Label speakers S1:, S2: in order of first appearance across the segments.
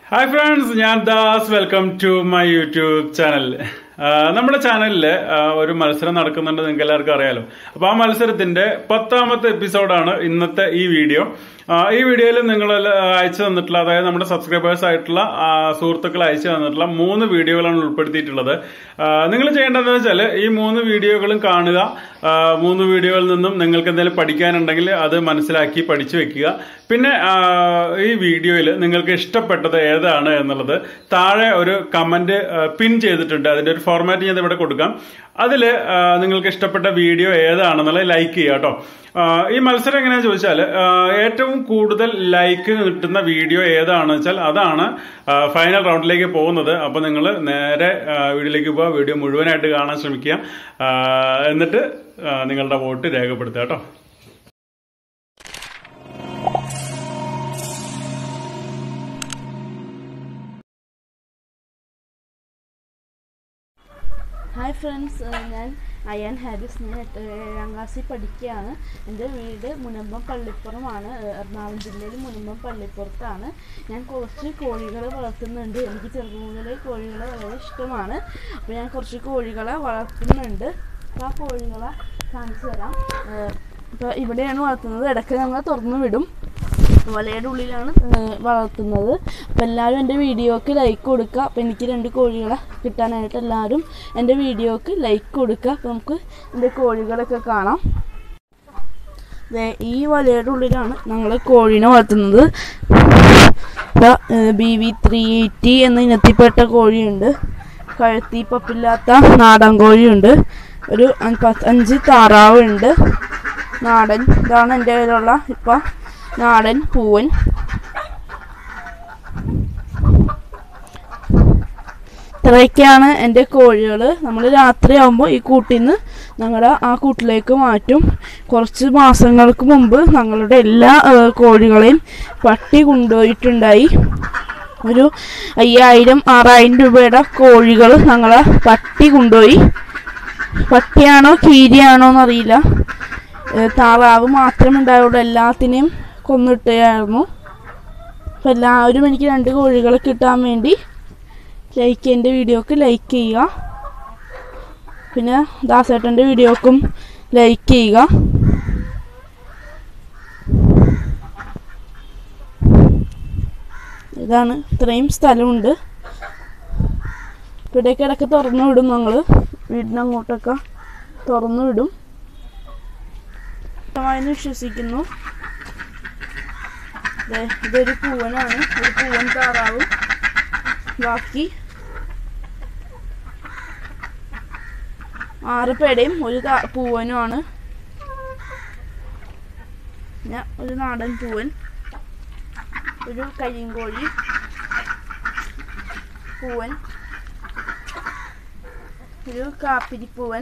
S1: hi friends ഞാൻ Das welcome to my YouTube channel നമ്മുടെ ചാനലിൽ ഒരു മത്സരം നടക്കുന്നുണ്ട് നിങ്ങൾക്ക് എല്ലാവർക്കും അറിയാലോ അപ്പൊ ആ മത്സരത്തിന്റെ പത്താമത്തെ എപ്പിസോഡാണ് ഇന്നത്തെ ഈ വീഡിയോ ആ, ഈ വീഡിയോയിൽ നിങ്ങൾ അയച്ചു തന്നിട്ടുള്ള അതായത് നമ്മുടെ സബ്സ്ക്രൈബേഴ്സ് ആയിട്ടുള്ള ആ, സുഹൃത്തുക്കൾ അയച്ചു തന്നിട്ടുള്ള മൂന്ന് വീഡിയോകളാണ് ഉൾപ്പെടുത്തിയിട്ടുള്ളത് നിങ്ങൾ ചെയ്യേണ്ടതെന്ന് വെച്ചാൽ ഈ മൂന്ന് വീഡിയോകളും കാണുക ആ, മൂന്ന് വീഡിയോയിൽ നിന്നും നിങ്ങൾക്ക് എന്തെങ്കിലും പഠിക്കാനുണ്ടെങ്കിൽ അത് മനസ്സിലാക്കി പഠിച്ചു വെക്കുക പിന്നെ ആ, ഈ വീഡിയോയിൽ നിങ്ങൾക്ക് ഇഷ്ടപ്പെട്ടത് ഏതാണ് എന്നുള്ളത് താഴെ ഒരു കമന്റ് പിൻ ചെയ്തിട്ടുണ്ട് അതിന്റെ ഒരു ഫോർമാറ്റ് ഞാൻ ഇവിടെ കൊടുക്കാം അതിൽ നിങ്ങൾക്ക് ഇഷ്ടപ്പെട്ട വീഡിയോ ഏതാണെന്നുള്ളത് ലൈക്ക് ചെയ്യുക കേട്ടോ ആ, ഈ മത്സരം എങ്ങനെയാണെന്ന് ചോദിച്ചാൽ ആ, ഏറ്റവും കൂടുതൽ ലൈക്ക് കിട്ടുന്ന വീഡിയോ ഏതാണെന്ന് വെച്ചാൽ അതാണ് ആ, ഫൈനൽ റൗണ്ടിലേക്ക് പോകുന്നത് അപ്പോൾ നിങ്ങൾ നേരെ ആ, വീഡിയോയിലേക്ക് പോവുക വീഡിയോ മുഴുവനായിട്ട് കാണാൻ ശ്രമിക്കുക ആ, എന്നിട്ട് ആ, നിങ്ങളുടെ വോട്ട് രേഖപ്പെടുത്തുക കേട്ടോ
S2: ഹായ് ഫ്രണ്ട്സ് ഞാൻ അയാൻ ഹാരിസ് ഞാൻ എട്ട് ഏഴാം ക്ലാസ്സിൽ പഠിക്കുകയാണ് എൻ്റെ വീട് മുനമ്പം പള്ളിപ്പുറമാണ് ഏഹ് എറണാകുളം ജില്ലയിൽ മുനമ്പം പള്ളിപ്പുറത്താണ് ഞാൻ കുറച്ച് കോഴികളെ വളർത്തുന്നുണ്ട് എനിക്ക് ചെറുപ്പം മുതലേ കോഴികളെ വളരെ ഇഷ്ടമാണ് അപ്പോൾ ഞാൻ കുറച്ച് കോഴികളെ വളർത്തുന്നുണ്ട് അപ്പോൾ ആ കോഴികളെ കാണിച്ചു തരാം ഏഹ് ഇപ്പോൾ ഇവിടെയാണ് വളർത്തുന്നത് ഇടയ്ക്ക് ഞങ്ങൾ തുറന്നു വിടും വലയുടെ ഉള്ളിലാണ് ഏഹ് വളർത്തുന്നത് അപ്പോൾ എല്ലാവരും എൻ്റെ വീഡിയോക്ക് ലൈക്ക് കൊടുക്കുക അപ്പോൾ എനിക്ക് രണ്ട് കോഴികളെ കിട്ടാനായിട്ട് എല്ലാവരും എൻ്റെ വീഡിയോക്ക് ലൈക്ക് കൊടുക്കുക അപ്പോൾ നമുക്ക് എൻ്റെ കോഴികളൊക്കെ കാണാം ദേ ഈ വലയുടെ ഉള്ളിലാണ് ഞങ്ങൾ കോഴീനെ വളർത്തുന്നത് ബി വി ത്രീ എയ്റ്റി എന്ന ഇനത്തിൽപ്പെട്ട കോഴിയുണ്ട് കഴുത്തി പപ്പില്ലാത്ത നാടൻ കോഴിയുണ്ട് ഒരു അഞ്ച് പത്ത് അഞ്ച് താറാവുണ്ട് നാടൻ ഇതാണ് എൻ്റെ കയ്യിലുള്ള ഇപ്പം നാടൻ പൂവൻ ഇത്രയൊക്കെയാണ് എൻ്റെ കോഴികൾ നമ്മൾ രാത്രിയാകുമ്പോൾ ഈ കൂട്ടിൽ നിന്ന് ഞങ്ങളുടെ ആ കൂട്ടിലേക്ക് മാറ്റും കുറച്ച് മാസങ്ങൾക്ക് മുമ്പ് ഞങ്ങളുടെ എല്ലാ ഏഹ്, കോഴികളെയും പട്ടി കൊണ്ടുപോയിട്ടുണ്ടായി ഒരു അയ്യായിരം ആറായിരം രൂപയുടെ കോഴികൾ ഞങ്ങളെ പട്ടി കൊണ്ടുപോയി പട്ടിയാണോ കീരിയാണോ എന്നറിയില്ല ഏഹ് താറാവ് മാത്രമേ ഉണ്ടായുള്ളൂ എല്ലാത്തിനെയും കൊന്നിട്ടായിരുന്നു അപ്പോൾ എല്ലാവരും എനിക്ക് രണ്ട് കോഴികളെ കിട്ടാൻ വേണ്ടി ലൈക്ക് എൻ്റെ വീഡിയോക്ക് ലൈക്ക് ചെയ്യുക പിന്നെ ദാസേട്ടൻ്റെ വീഡിയോക്കും ലൈക്ക് ചെയ്യുക ഇതാണ് ഇത്രയും സ്ഥലമുണ്ട് ഇവിടേക്ക് ഇടയ്ക്ക് തുറന്നു വിടും ഞങ്ങൾ വീടിനങ്ങോട്ടൊക്കെ തുറന്നു വിടും ഇഷ്ടമായെന്ന് വിശ്വസിക്കുന്നു ദേ, ഇതൊരു പൂവനാണ് ഒരു പൂവൻ താറാവും ബാക്കി ആറ് പേടയും ഒരു താ- പൂവനുമാണ് പിന്നെ ഒരു നാടൻ പൂവൻ ഒരു കരിങ്കോഴി പൂവൻ ഒരു കാപ്പിരിപ്പൂവൻ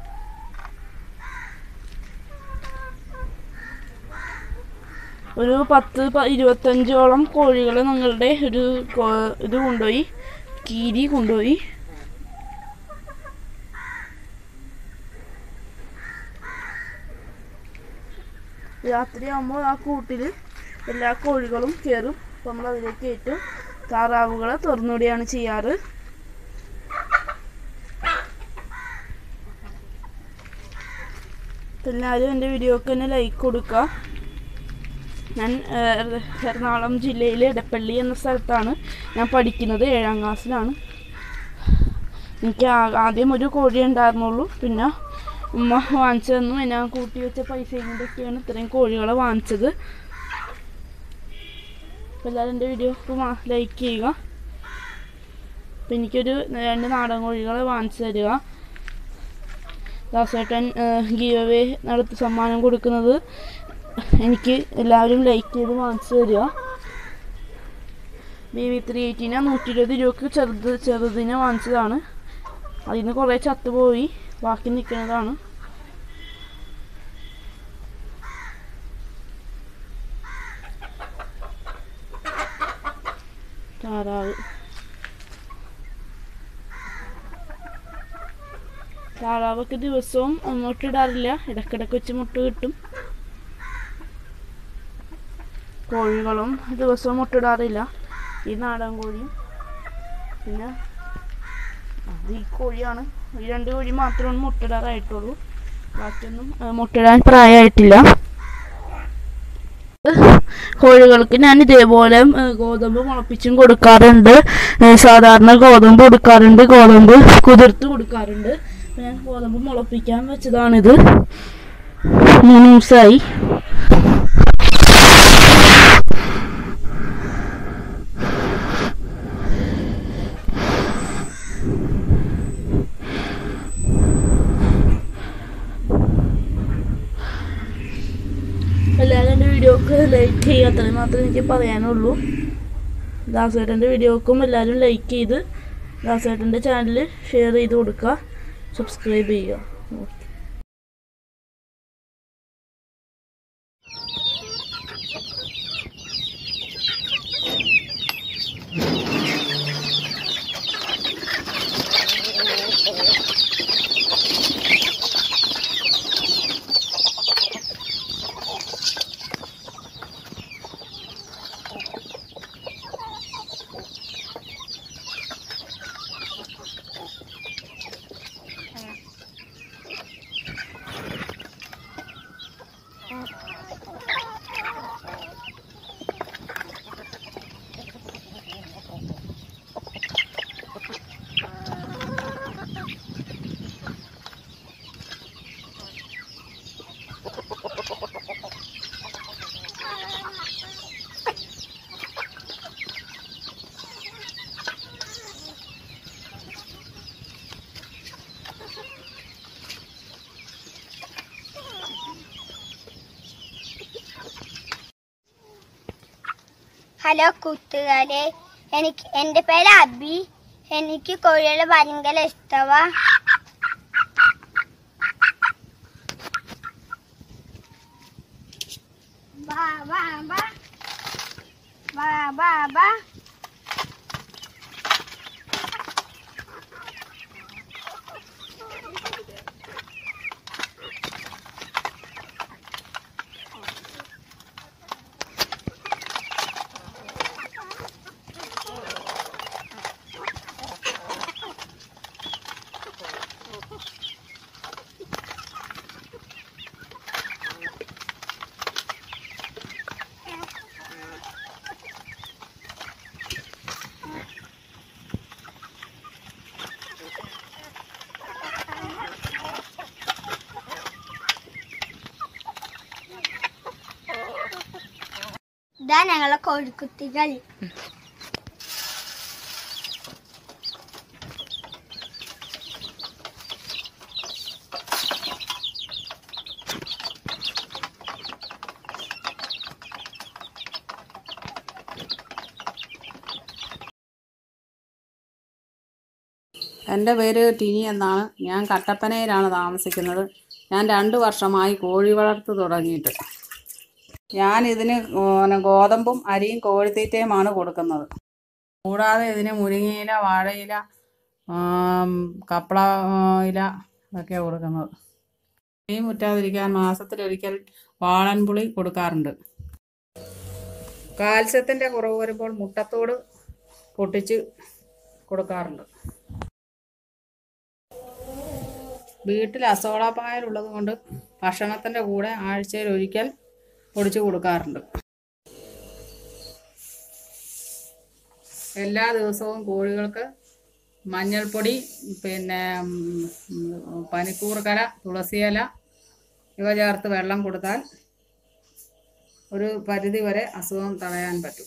S2: ഒരു പത്ത് പ- ഇരുപത്തഞ്ചോളം കോഴികൾ ഞങ്ങളുടെ ഒരു കോ- ഇത് കൊണ്ടുപോയി കീരി കൊണ്ടുപോയി രാത്രിയാകുമ്പോൾ ആ കൂട്ടിൽ എല്ലാ കോഴികളും കയറും അപ്പോൾ നമ്മൾ അതിലേക്ക് കയറ്റും താറാവുകളെ തുറന്നുവിടുകയാണ് ചെയ്യാറ് അപ്പോൾ എല്ലാവരും എൻ്റെ വീഡിയോക്ക് തന്നെ ലൈക്ക് കൊടുക്കുക ഞാൻ ഏഹ്, എറണാകുളം ജില്ലയിലെ എടപ്പള്ളി എന്ന സ്ഥലത്താണ് ഞാൻ പഠിക്കുന്നത് ഏഴാം ക്ലാസ്സിലാണ് എനിക്ക് ആ- ആദ്യം ഒരു കോഴി ഉണ്ടായിരുന്നുള്ളൂ പിന്നെ ഉമ്മ വാങ്ങിച്ചു തന്നു ഞാൻ കൂട്ടി വെച്ച പൈസയും കൊണ്ടൊക്കെയാണ് ഇത്രയും കോഴികളെ വാങ്ങിച്ചത് അപ്പോൾ എല്ലാവരും എൻ്റെ വീഡിയോക്ക് ലൈക്ക് ചെയ്യുക അപ്പോൾ എനിക്കൊരു രണ്ട് നാടൻ കോഴികളെ വാങ്ങിച്ചു തരിക ദാസേട്ടൻ ഗീവ് അവേ നടത്തി സമ്മാനം കൊടുക്കുന്നത് എനിക്ക് എല്ലാവരും ലൈക്ക് ചെയ്ത് വാങ്ങിച്ചു തരിക ബി വി ത്രീ എയ്റ്റീനെ നൂറ്റി ഇരുപത് രൂപക്ക് ചെറുത് ചെറുതിനെ വാങ്ങിച്ചതാണ് അതിൽ നിന്ന് കുറേ ചത്തുപോയി ബാക്കി നിൽക്കുന്നതാണ് താറാവ് താറാവൊക്കെ ദിവസവും മുട്ടയിടാറില്ല ഇടയ്ക്കിടയ്ക്ക് വെച്ച് മുട്ട കിട്ടും കോഴികളും ദിവസവും മുട്ടിടാറില്ല ഈ നാടൻ കോഴിയും പിന്നെ അത് ഈ കോഴിയാണ് ഈ രണ്ട് കോഴി മാത്രമാണ് മുട്ടിടാറായിട്ടുള്ളൂ ബാക്കിയൊന്നും ആ, മുട്ടിടാൻ പ്രായമായിട്ടില്ല കോഴികൾക്ക് ഞാൻ ഇതേപോലെ ഏ, ഗോതമ്പ് മുളപ്പിച്ചും കൊടുക്കാറുണ്ട് ഏ, സാധാരണ ഗോതമ്പ് കൊടുക്കാറുണ്ട് ഗോതമ്പ് കുതിർത്ത് കൊടുക്കാറുണ്ട് അപ്പൊ ഞാൻ ഗോതമ്പ് മുളപ്പിക്കാൻ വെച്ചതാണിത് മൂന്ന് ദിവസമായി എല്ലാവരും എൻ്റെ വീഡിയോക്ക് ലൈക്ക് ചെയ്യുക അത്രയും മാത്രമേ എനിക്ക് പറയാനുള്ളൂ ദാസേട്ടൻ്റെ വീഡിയോക്കും എല്ലാവരും ലൈക്ക് ചെയ്ത് ദാസേട്ടൻ്റെ ചാനൽ ഷെയർ ചെയ്ത് കൊടുക്കുക സബ്സ്ക്രൈബ് ചെയ്യുക ഓക്കെ
S3: ഹലോ കൂട്ടുകാരെ എനിക്ക് എൻ്റെ പേര് അബി എനിക്ക് കോഴികളെ ഭയങ്കര ഇഷ്ടമാ വാ വാ വാ വാ വാ വാ ഇതാ ഞങ്ങളെ കോഴിക്കുട്ടികൾ
S4: എൻ്റെ പേര് ടിനി എന്നാണ് ഞാൻ കട്ടപ്പനയിലാണ് താമസിക്കുന്നത് ഞാൻ രണ്ട് വർഷമായി കോഴി വളർത്ത് തുടങ്ങിയിട്ട് ഞാൻ ഇതിന് പിന്നെ ഗോതമ്പും അരിയും കോഴിത്തീറ്റയുമാണ് കൊടുക്കുന്നത് കൂടാതെ ഇതിന് മുരിങ്ങയില വാഴയില ആം, കപ്പള ആ, ഇല ഇതൊക്കെയാണ് കൊടുക്കുന്നത് ഈ മുറ്റാതിരിക്കാൻ മാസത്തിലൊരിക്കൽ വാളൻപുളി കൊടുക്കാറുണ്ട് കാൽസ്യത്തിൻ്റെ കുറവ് വരുമ്പോൾ മുട്ടത്തോട് പൊട്ടിച്ച് കൊടുക്കാറുണ്ട് വീട്ടിൽ അസോളാപ്പായൽ ഉള്ളത് കൊണ്ട് ഭക്ഷണത്തിൻ്റെ കൂടെ ആഴ്ചയിൽ ഒരിക്കൽ പൊടിച്ചു കൊടുക്കാറുണ്ട് എല്ലാ ദിവസവും കോഴികൾക്ക് മഞ്ഞൾപ്പൊടി പിന്നെ ഉം, ഉം, പനിക്കൂർക്കല തുളസിയില ഇവ ചേർത്ത് വെള്ളം കൊടുത്താൽ ഒരു പരിധി വരെ അസുഖം തടയാൻ പറ്റും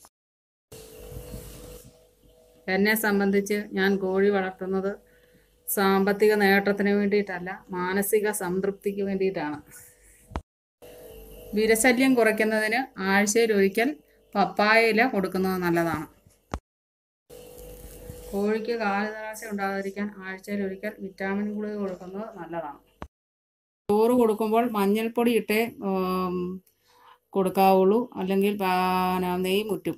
S4: എന്നെ സംബന്ധിച്ച് ഞാൻ കോഴി വളർത്തുന്നത് സാമ്പത്തിക നേട്ടത്തിന് വേണ്ടിയിട്ടല്ല മാനസിക സംതൃപ്തിക്ക് വേണ്ടിയിട്ടാണ് വിരശല്യം കുറയ്ക്കുന്നതിന് ആഴ്ചയിൽ ഒരിക്കൽ പപ്പായ ഇല കൊടുക്കുന്നത് നല്ലതാണ് കോഴിക്ക് കാലുതളർച്ച ഉണ്ടാകാതിരിക്കാൻ ആഴ്ചയിൽ ഒരിക്കൽ വിറ്റാമിൻ ഗുളിക കൊടുക്കുന്നത് നല്ലതാണ് ചോറ് കൊടുക്കുമ്പോൾ മഞ്ഞൾപ്പൊടി ഇട്ടേ ഉം, കൊടുക്കാവുള്ളൂ അല്ലെങ്കിൽ പാ- നെയ്യ് മുറ്റും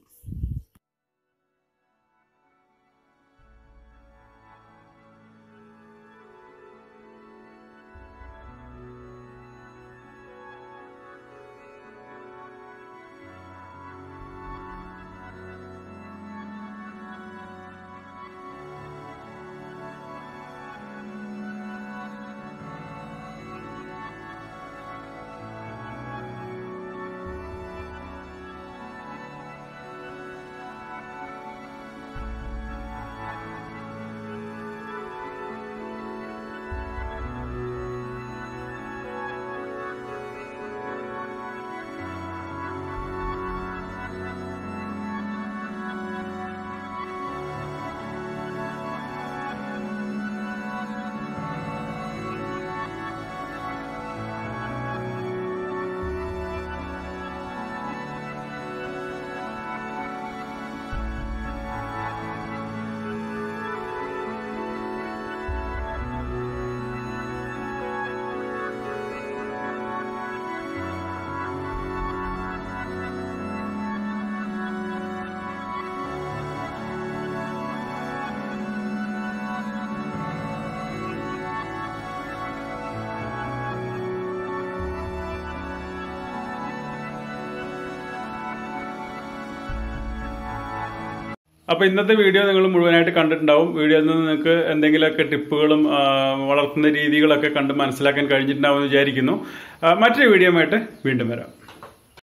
S1: അപ്പോൾ ഇന്നത്തെ വീഡിയോ നിങ്ങൾ മുഴുവനായിട്ട് കണ്ടിട്ടുണ്ടാവും വീഡിയോയിൽ നിന്ന് നിങ്ങൾക്ക് എന്തെങ്കിലുമൊക്കെ ടിപ്പുകളും ആ, വളർത്തുന്ന രീതികളൊക്കെ കണ്ട് മനസ്സിലാക്കാൻ കഴിഞ്ഞിട്ടുണ്ടാവും എന്ന് വിചാരിക്കുന്നു ആ, മറ്റൊരു വീഡിയോ ആയിട്ട് വീണ്ടും വരാം